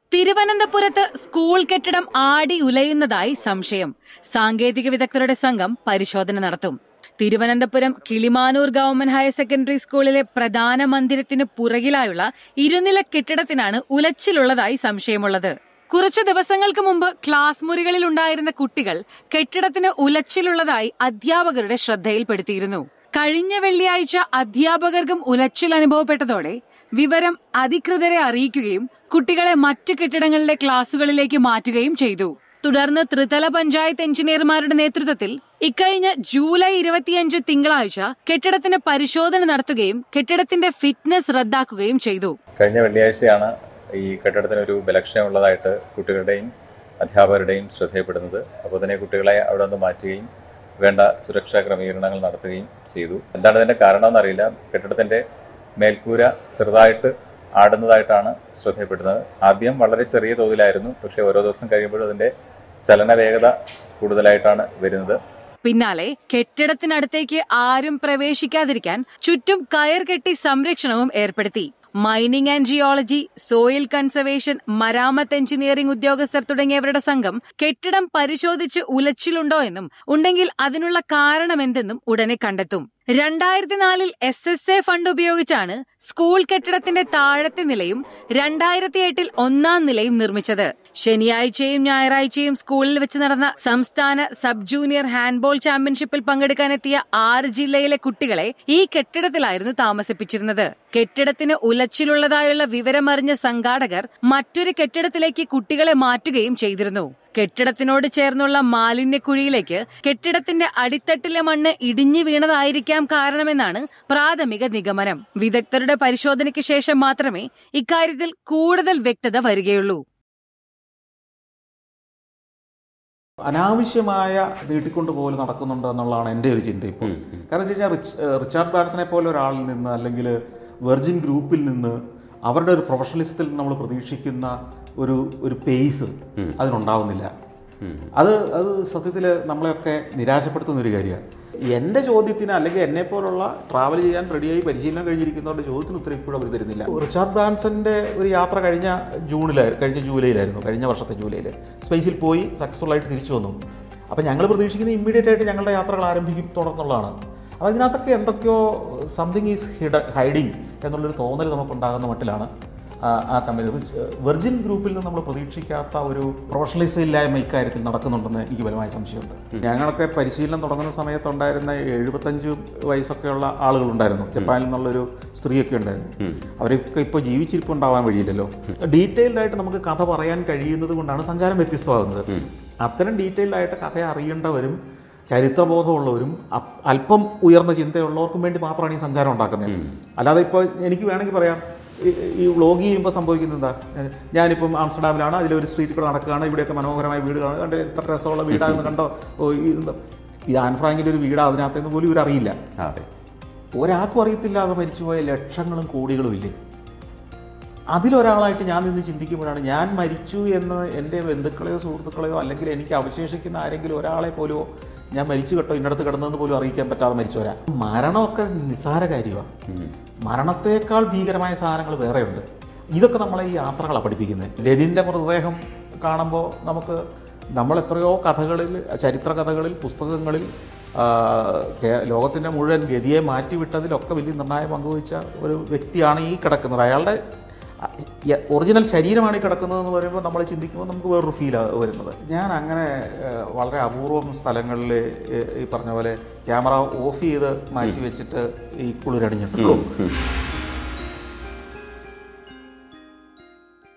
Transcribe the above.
തിരുവനന്തപുരത്ത് സ്കൂൾ കെട്ടിടം ആടി ഉലയുന്നതായി സംശയം സാങ്കേതിക വിദഗ്ധരുടെ സംഘം പരിശോധന നടത്തും Thiruvananthapuram Kilimanoor government higher secondary സ്കൂളിലെ പ്രധാന മന്ദിരത്തിന് പുറകിലായുള്ള ഇരുനില കെട്ടിടത്തിനാണ് ഉലച്ചിലുള്ളതായി സംശയമുള്ളത് കുറച്ചു ദിവസങ്ങൾക്ക് മുമ്പ് ക്ലാസ് മുറികളിൽ ഉണ്ടായിരുന്ന കുട്ടികൾ കെട്ടിടത്തിന് ഉലച്ചിലുള്ളതായി അധ്യാപകരുടെ ശ്രദ്ധയിൽപ്പെടുത്തിയിരുന്നു കഴിഞ്ഞ വെള്ളിയാഴ്ച അധ്യാപകർക്കും ഉലച്ചിൽ അനുഭവപ്പെട്ടതോടെ വിവരം അധികൃതരെ അറിയിക്കുകയും കുട്ടികളെ മറ്റു കെട്ടിടങ്ങളിലെ ക്ലാസുകളിലേക്ക് മാറ്റുകയും ചെയ്തു തുടർന്ന് ത്രിതല പഞ്ചായത്ത് എഞ്ചിനീയർമാരുടെ നേതൃത്വത്തിൽ ഇക്കഴിഞ്ഞ ജൂലൈ ഇരുപത്തിയഞ്ച് തിങ്കളാഴ്ച കെട്ടിടത്തിന് പരിശോധന നടത്തുകയും കെട്ടിടത്തിന്റെ ഫിറ്റ്നസ് റദ്ദാക്കുകയും ചെയ്തു കഴിഞ്ഞ വെള്ളിയാഴ്ചയാണ് ഈ കെട്ടിടത്തിന് ഒരു ബലക്ഷയമുള്ളതായിട്ട് കുട്ടികളുടെയും അധ്യാപകരുടെയും ശ്രദ്ധയപ്പെടുന്നത് അപ്പോൾ തന്നെ കുട്ടികളെ അവിടെ നിന്ന് മാറ്റുകയും വേണ്ട സുരക്ഷാ ക്രമീകരണങ്ങൾ നടത്തുകയും ചെയ്തു എന്താണ് ഇതിന്റെ കാരണം എന്നറിയില്ല കെട്ടിടത്തിന്റെ മേൽക്കൂര ചെറുതായിട്ട് ആടുന്നതായിട്ടാണ് ശ്രദ്ധയപ്പെടുന്നത് ആദ്യം വളരെ ചെറിയ തോതിലായിരുന്നു പക്ഷേ ഓരോ ദിവസം കഴിയുമ്പോഴും അതിന്റെ ചലന വേഗത കൂടുതലായിട്ടാണ് വരുന്നത് പിന്നാലെ കെട്ടിടത്തിനടുത്തേക്ക് ആരും പ്രവേശിക്കാതിരിക്കാൻ ചുറ്റും കയർ കെട്ടി സംരക്ഷണവും ഏർപ്പെടുത്തി mining and geology soil conservation മരാമത്ത് എഞ്ചിനീയറിംഗ് ഉദ്യോഗസ്ഥർ തുടങ്ങിയവരുടെ സംഘം കെട്ടിടം പരിശോധിച്ച് ഉലച്ചിലുണ്ടോ എന്നും ഉണ്ടെങ്കിൽ അതിനുള്ള കാരണമെന്തെന്നും ഉടനെ കണ്ടെത്തും രണ്ടായിരത്തി നാലിൽ എസ് എസ് എ ഫണ്ട് ഉപയോഗിച്ചാണ് സ്കൂൾ കെട്ടിടത്തിന്റെ താഴത്തെ നിലയും രണ്ടായിരത്തി എട്ടിൽ ഒന്നാം നിലയും നിർമ്മിച്ചത് ശനിയാഴ്ചയും ഞായറാഴ്ചയും സ്കൂളിൽ വെച്ച് നടന്ന സംസ്ഥാന സബ് ജൂനിയർ ഹാൻഡ്ബോൾ ചാമ്പ്യൻഷിപ്പിൽ പങ്കെടുക്കാനെത്തിയ ആറ് ജില്ലയിലെ കുട്ടികളെ ഈ കെട്ടിടത്തിലായിരുന്നു താമസിപ്പിച്ചിരുന്നത് കെട്ടിടത്തിന് ഉലച്ചിലുള്ളതായുള്ള വിവരമറിഞ്ഞ സംഘാടകർ മറ്റൊരു കെട്ടിടത്തിലേക്ക് കുട്ടികളെ മാറ്റുകയും ചെയ്തിരുന്നു കെട്ടിടത്തിനോട് ചേർന്നുള്ള മാലിന്യക്കുഴിയിലേക്ക് കെട്ടിടത്തിന്റെ അടിത്തട്ടിലെ മണ്ണ് ഇടിഞ്ഞു വീണതായിരിക്കാം കാരണമെന്നാണ് പ്രാഥമിക നിഗമനം വിദഗ്ധരുടെ പരിശോധനയ്ക്ക് ശേഷം മാത്രമേ ഇക്കാര്യത്തിൽ കൂടുതൽ വ്യക്തത വരികയുള്ളൂ അനാവശ്യമായ നീട്ടിക്കൊണ്ട് പോലെ നടക്കുന്നുണ്ട് എന്നുള്ളതാണ് എൻ്റെ ഒരു ചിന്ത ഇപ്പോൾ കാരണം വെച്ച് കഴിഞ്ഞാൽ റിച്ച് ഏഹ് റിച്ചാർഡ് ബ്രാൻസനെ പോലെ ഒരാളിൽ നിന്ന് അല്ലെങ്കിൽ വെർജിൻ ഗ്രൂപ്പിൽ നിന്ന് അവരുടെ ഒരു പ്രൊഫഷണലിസത്തിൽ നമ്മൾ പ്രതീക്ഷിക്കുന്ന ഒരു ഒരു പേസ് അതിനുണ്ടാവുന്നില്ല അത് അത് സത്യത്തിൽ നമ്മളെയൊക്കെ നിരാശപ്പെടുത്തുന്ന ഒരു കാര്യമാണ് എൻ്റെ ചോദ്യത്തിന് അല്ലെങ്കിൽ എന്നെ പോലുള്ള ട്രാവൽ ചെയ്യാൻ റെഡിയായി പരിശീലനം കഴിഞ്ഞിരിക്കുന്നവരുടെ ചോദ്യത്തിന് ഉത്തരം ഇപ്പോഴും അവർ തരുന്നില്ല റിച്ചാർഡ് ബ്രാൻസന്റെ ഒരു യാത്ര കഴിഞ്ഞ ജൂണിലായിരുന്നു കഴിഞ്ഞ ജൂലൈയിലായിരുന്നു കഴിഞ്ഞ വർഷത്തെ ജൂലൈയിൽ സ്പേസിൽ പോയി സക്സസ്ഫുൾ ആയിട്ട് തിരിച്ചു വന്നു അപ്പോൾ ഞങ്ങൾ പ്രതീക്ഷിക്കുന്നത് ഇമ്മീഡിയറ്റ് ആയിട്ട് ഞങ്ങളുടെ യാത്രകൾ ആരംഭിക്കും തുടർന്നുള്ളതാണ് അപ്പോൾ ഇതിനകത്തൊക്കെ എന്തൊക്കെയോ സംതിങ് ഈസ് ഹിഡ ഹൈഡിങ് എന്നുള്ളൊരു തോന്നൽ നമുക്കുണ്ടാകുന്ന മട്ടിലാണ് ആ ആ കമ്പനി വെർജിൻ ഗ്രൂപ്പിൽ നിന്ന് നമ്മൾ പ്രതീക്ഷിക്കാത്ത ഒരു പ്രൊഫഷണലിസം ഇല്ലായ്മ ഇക്കാര്യത്തിൽ നടക്കുന്നുണ്ടെന്ന് എനിക്ക് ബലമായ സംശയമുണ്ട് ഞങ്ങളൊക്കെ പരിശീലനം തുടങ്ങുന്ന സമയത്തുണ്ടായിരുന്ന എഴുപത്തഞ്ച് വയസ്സൊക്കെയുള്ള ആളുകളുണ്ടായിരുന്നു ജപ്പാനിൽ നിന്നുള്ളൊരു സ്ത്രീയൊക്കെ ഉണ്ടായിരുന്നു അവരൊക്കെ ഇപ്പോൾ ജീവിച്ചിരിപ്പുണ്ടാവാൻ വഴിയില്ലല്ലോ ഡീറ്റെയിൽഡ് ആയിട്ട് നമുക്ക് കഥ പറയാൻ കഴിയുന്നത് കൊണ്ടാണ് സഞ്ചാരം വ്യത്യസ്തമാകുന്നത് അത്തരം ഡീറ്റെയിൽഡ് ആയിട്ട് കഥ അറിയേണ്ടവരും ചരിത്രബോധമുള്ളവരും അപ്- അല്പം ഉയർന്ന ചിന്തയുള്ളവർക്കും വേണ്ടി മാത്രമാണ് ഈ സഞ്ചാരം ഉണ്ടാക്കുന്നത് അല്ലാതെ ഇപ്പോൾ എനിക്ക് വേണമെങ്കിൽ പറയാം ഈ- ഈ വ്ളോഗ് ചെയ്യുമ്പോൾ സംഭവിക്കുന്നത് എന്താ ഞാനിപ്പം ആംസ്റ്റർഡാമിലാണ് അതിലൊരു സ്ട്രീറ്റ് കൂടെ നടക്കുകയാണ് ഇവിടെയൊക്കെ മനോഹരമായ വീടുകളാണ് കണ്ട് എത്ര രസമുള്ള വീടാണെന്ന് കണ്ടോ ഓ ഈ എന്താ ഇത് ആൻ ഫ്രാങ്കിൻ്റെ ഒരു വീട് അതിനകത്തെന്ന് പോലും ഇവരറിയില്ല അതെ ഒരാൾക്കും അറിയത്തില്ലാതെ മരിച്ചുപോയ ലക്ഷങ്ങളും കോടികളും ഇല്ലേ അതിലൊരാളായിട്ട് ഞാൻ നിന്ന് ചിന്തിക്കുമ്പോഴാണ് ഞാൻ മരിച്ചു എന്ന് എൻ്റെ ബന്ധുക്കളെയോ സുഹൃത്തുക്കളെയോ അല്ലെങ്കിൽ എനിക്ക് അവശേഷിക്കുന്ന ആരെങ്കിലും ഒരാളെ പോലുമോ ഞാൻ മരിച്ചു കേട്ടോ ഇന്നടത്ത് കിടന്നതെന്ന് പോലും അറിയിക്കാൻ പറ്റാതെ മരിച്ചവരാ മരണമൊക്കെ നിസ്സാര കാര്യമാണ് മരണത്തേക്കാൾ ഭീകരമായ സാധനങ്ങൾ വേറെയുണ്ട് ഇതൊക്കെ നമ്മളെ ഈ യാത്രകളാണ് പഠിപ്പിക്കുന്നത് ലെനിൻ്റെ മൃതദേഹം കാണുമ്പോൾ നമുക്ക് നമ്മൾ എത്രയോ കഥകളിൽ ചരിത്ര കഥകളിൽ പുസ്തകങ്ങളിൽ ആ, കേ- ലോകത്തിൻ്റെ മുഴുവൻ ഗതിയെ മാറ്റിവിട്ടതിലൊക്കെ വലിയ നിർണായക പങ്കുവഹിച്ച ഒരു വ്യക്തിയാണ് ഈ കിടക്കുന്നത് അയാളുടെ ഒറിജിനൽ ശരീരമാണ് ഈ കിടക്കുന്നതെന്ന് പറയുമ്പോൾ നമ്മൾ ചിന്തിക്കുമ്പോൾ നമുക്ക് വേറൊരു ഫീലാണ് വരുന്നത് ഞാൻ അങ്ങനെ ഏഹ്, വളരെ അപൂർവം സ്ഥലങ്ങളിൽ ഈ പറഞ്ഞ പോലെ ക്യാമറ ഓഫ് ചെയ്ത് മാറ്റി വെച്ചിട്ട് ഈ കുളിരണിഞ്ഞിട്ടുള്ളൂ